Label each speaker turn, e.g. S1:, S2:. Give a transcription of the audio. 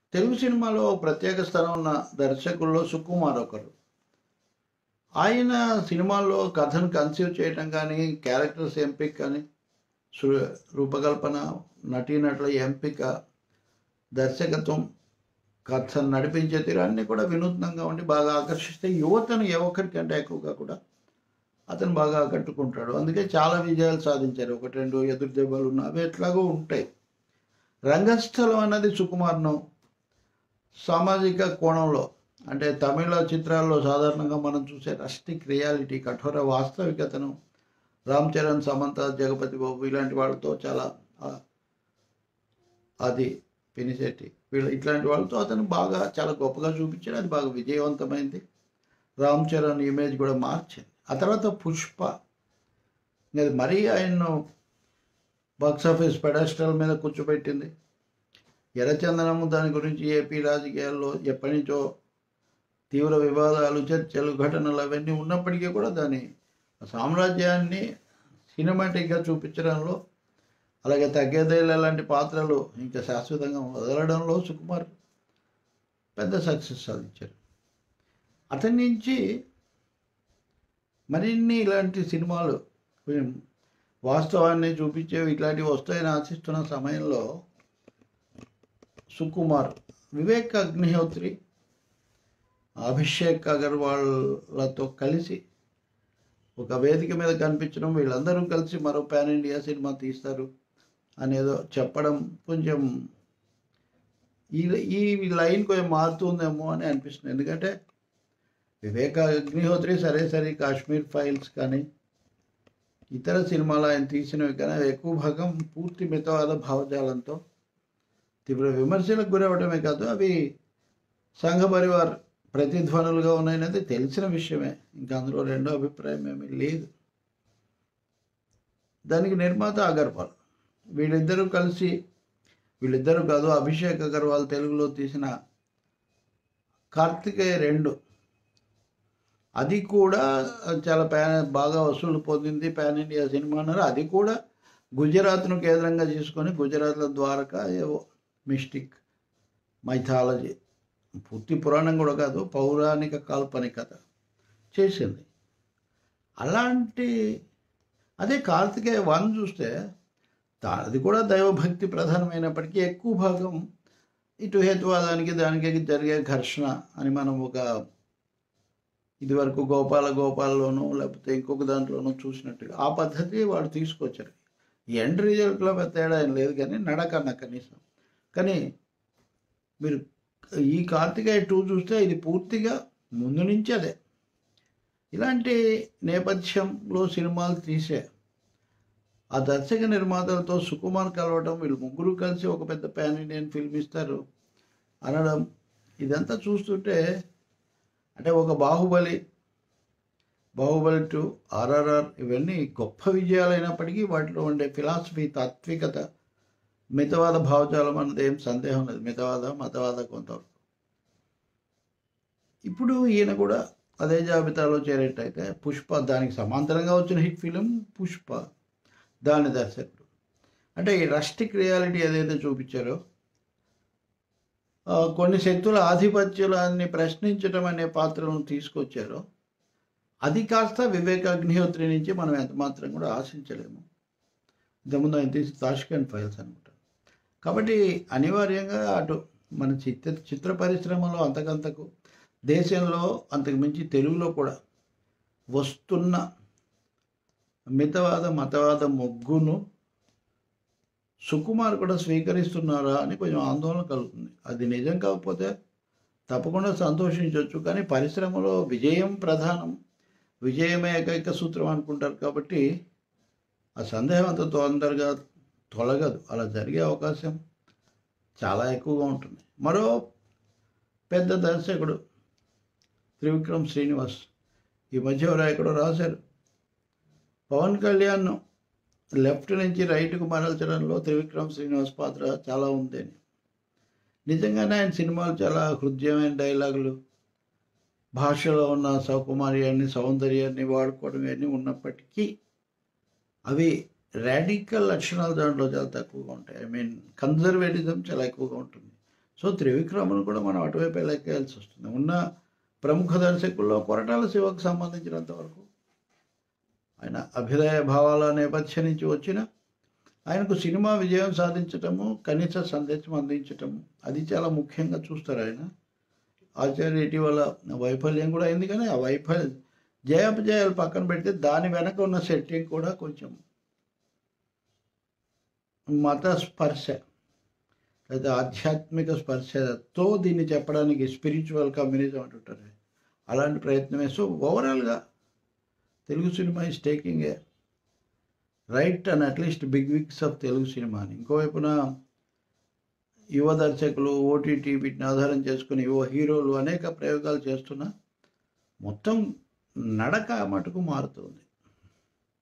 S1: తెలుగు సినిమాలో ప్రత్యేక స్థానం ఉన్న దర్శకుల్లో సుకుమార్ ఒకరు ఆయన సినిమాల్లో కథను కన్సీవ్ చేయటం కానీ క్యారెక్టర్స్ ఎంపిక కానీ సు- రూపకల్పన నటీనటుల ఎంపిక దర్శకత్వం కథను నడిపించే తీరు అన్నీ కూడా వినూత్నంగా ఉండి బాగా ఆకర్షిస్తే యువతను ఏ ఒక్కరికంటే ఎక్కువగా కూడా అతను బాగా ఆకట్టుకుంటాడు అందుకే చాలా విజయాలు సాధించారు ఒకటి రెండు ఎదురు దెబ్బలు ఉన్న అవి ఎట్లాగో ఉంటాయి రంగస్థలం అన్నది సుకుమార్ను సామాజిక కోణంలో అంటే తమిళ చిత్రాల్లో సాధారణంగా మనం చూసే రస్టిక్ రియాలిటీ కఠోర వాస్తవికతను రామ్ చరణ్ సమంత జగపతి బాబు ఇలాంటి వాళ్ళతో చాలా ఆ, అది పినిశెట్టి వీళ్ళు ఇట్లాంటి వాళ్ళతో అతను బాగా చాలా గొప్పగా చూపించాడు అది బాగా విజయవంతమైంది రామ్ చరణ్ ఇమేజ్ కూడా మార్చింది ఆ తర్వాత పుష్ప ఇంకా అది మరీ ఆయన్ను బాక్స్ ఆఫీస్ పెడస్టల్ మీద కూర్చోబెట్టింది ఎర్రచందనము దాని గురించి ఏపీ రాజకీయాల్లో ఎప్పటి నుంచో తీవ్ర వివాదాలు చర్చలు ఘటనలు అవన్నీ ఉన్నప్పటికీ కూడా దాని సామ్రాజ్యాన్ని సినిమాటిక్గా చూపించడంలో అలాగే తగ్గేదేళ్ళ లాంటి పాత్రలు ఇంకా శాశ్వతంగా వదలడంలో సుకుమార్ పెద్ద సక్సెస్ సాధించారు అతని నుంచి మరిన్ని ఇలాంటి సినిమాలు కొంచెం వాస్తవాన్ని చూపించేవి ఇట్లాంటివి వస్తాయని ఆశిస్తున్న సమయంలో సుకుమార్ వివేక్ అగ్నిహోత్రి అభిషేక్ అగర్వాళ్లతో కలిసి ఒక వేదిక మీద కనిపించడం వీళ్ళందరూ కలిసి మరో పాన్ ఇండియా సినిమా తీస్తారు అనేదో చెప్పడం కొంచెం ఈ ఈ లైన్ కొంచెం మారుతుందేమో అని అనిపిస్తుంది ఎందుకంటే వివేక్ అగ్నిహోత్రి సరే సరే కాశ్మీర్ ఫైల్స్ కానీ ఇతర సినిమాలు ఆయన తీసినవి కానీ అవి ఎక్కువ భాగం పూర్తి మితవాద భావజాలంతో తీవ్ర విమర్శలకు గురవడమే కాదు అవి సంఘ పరివార్ ప్రతిధ్వనులుగా ఉన్నాయనేది తెలిసిన విషయమే ఇంకా అందులో రెండో అభిప్రాయం ఏమీ లేదు దానికి నిర్మాత అగర్వాల్ వీళ్ళిద్దరూ కలిసి వీళ్ళిద్దరూ కాదు అభిషేక్ అగర్వాల్ తెలుగులో తీసిన కార్తికేయ రెండు అది కూడా చాలా ప్యాన్ బాగా వసూలు పొందింది పాన్ ఇండియా సినిమా అన్నారు అది కూడా గుజరాత్ను కేంద్రంగా చేసుకొని గుజరాత్లో ద్వారకా ఏవో మిస్టిక్ మైథాలజీ పూర్తి పురాణం కూడా కాదు పౌరాణిక కాల్పనికత చేసింది అలాంటి అదే కార్తికేయ వన్ చూస్తే దా- అది కూడా దైవభక్తి ప్రధానమైనప్పటికీ ఎక్కువ భాగం ఇటు హేతువాదానికి దానికి జరిగే ఘర్షణ అని మనం ఒక ఇదివరకు గోపాల గోపాల్లోనూ లేకపోతే ఇంకొక దాంట్లోనూ చూసినట్టుగా ఆ పద్ధతి వాళ్ళు తీసుకొచ్చారు ఎండ్ రిజల్ట్లో పెద్ద తేడా ఏం లేదు కానీ నడకన్న కనీసం కానీ మీరు ఈ కార్తికేయ టూ చూస్తే ఇది పూర్తిగా ముందు నుంచి అదే ఇలాంటి నేపథ్యంలో సినిమాలు తీసే ఆ దర్శక నిర్మాతలతో సుకుమార్ కలవడం వీళ్ళు ముగ్గురు కలిసి ఒక పెద్ద ప్యాన్ ఇండియన్ ఫిల్మ్ ఇస్తారు అనడం ఇదంతా చూస్తుంటే అంటే ఒక బాహుబలి బాహుబలి టూ ఆర్ఆర్ఆర్ ఇవన్నీ గొప్ప విజయాలైనప్పటికీ వాటిలో ఉండే ఫిలాసఫీ తాత్వికత మితవాద భావజాలం అన్నది ఏం సందేహం లేదు మితవాద మతవాద కొంతవరకు ఇప్పుడు ఈయన కూడా అదే జాబితాలో చేరేటైతే పుష్ప దానికి సమాంతరంగా వచ్చిన హిట్ ఫిలిం పుష్ప దాని దర్శకుడు అంటే ఈ రస్టిక్ రియాలిటీ ఏదైతే చూపించారో ఆ, కొన్ని శక్తుల ఆధిపత్యాన్ని ప్రశ్నించడం అనే పాత్రను తీసుకొచ్చారో అది కాస్త వివేక్ అగ్నిహోత్రి నుంచి మనం ఎంత మాత్రం కూడా ఆశించలేము ఇంతకుముందు ఆయన తీసి తాష్కెంట్ ఫైల్స్ అనుకుంటా కాబట్టి అనివార్యంగా అటు మన చిత్ర చిత్ర పరిశ్రమలో అంతకంతకు దేశంలో అంతకు మించి తెలుగులో కూడా వస్తున్న మితవాద మతవాద మొగ్గును సుకుమార్ కూడా స్వీకరిస్తున్నారా అని కొంచెం ఆందోళన కలుగుతుంది అది నిజం కాకపోతే తప్పకుండా సంతోషించవచ్చు కానీ పరిశ్రమలో విజయం ప్రధానం విజయమే ఏకైక సూత్రం అనుకుంటారు కాబట్టి ఆ సందేహం అంత తొందరగా తొలగదు అలా జరిగే అవకాశం చాలా ఎక్కువగా ఉంటుంది మరో పెద్ద దర్శకుడు త్రివిక్రమ్ శ్రీనివాస్ ఈ మధ్య ఎవరో ఎక్కడో రాశారు పవన్ కళ్యాణ్ లెఫ్ట్ నుంచి రైట్కు మరల్చడంలో త్రివిక్రమ్ శ్రీనివాస్ పాత్ర చాలా ఉంది అని నిజంగానే ఆయన సినిమాలు చాలా హృదయమైన డైలాగులు భాషలో ఉన్న సౌకుమార్యాన్ని సౌందర్యాన్ని వాడుకోవడం ఇవన్నీ ఉన్నప్పటికీ అవి రాడికల్ లక్షణాలు దాంట్లో చాలా తక్కువగా ఉంటాయి ఐ మీన్ కన్జర్వేటిజం చాలా ఎక్కువగా ఉంటుంది సో త్రివిక్రమను కూడా మనం అటువైపు లెక్కేయాల్సి వస్తుంది ఉన్న ప్రముఖ దర్శకుల్లో కొరటాల శివకు సంబంధించినంత వరకు ఆయన అభ్యుదయ భావాల నేపథ్యం నుంచి వచ్చిన ఆయనకు సినిమా విజయం సాధించటము కనీస సందేశం అందించటము అది చాలా ముఖ్యంగా చూస్తారు ఆయన ఆచార్య ఇటీవల వైఫల్యం కూడా అయింది కానీ ఆ వైఫల్యం జయాపజయాలు పక్కన పెడితే దాని వెనక ఉన్న సెట్టింగ్ కూడా కొంచెం మత స్పర్శ లేదా ఆధ్యాత్మిక స్పర్శతో దీన్ని చెప్పడానికి స్పిరిచువల్ కమ్యూనిజం అంటుంటారు అలాంటి ప్రయత్నమే సో ఓవరాల్గా Telugu cinema is taking a right and at least big wigs of Telugu సినిమాని ఇంకోవైపున యువ దర్శకులు ఓటీటీ వీటిని ఆధారం చేసుకుని యువ హీరోలు అనేక ప్రయోగాలు చేస్తున్నా మొత్తం నడక మటుకు మారుతుంది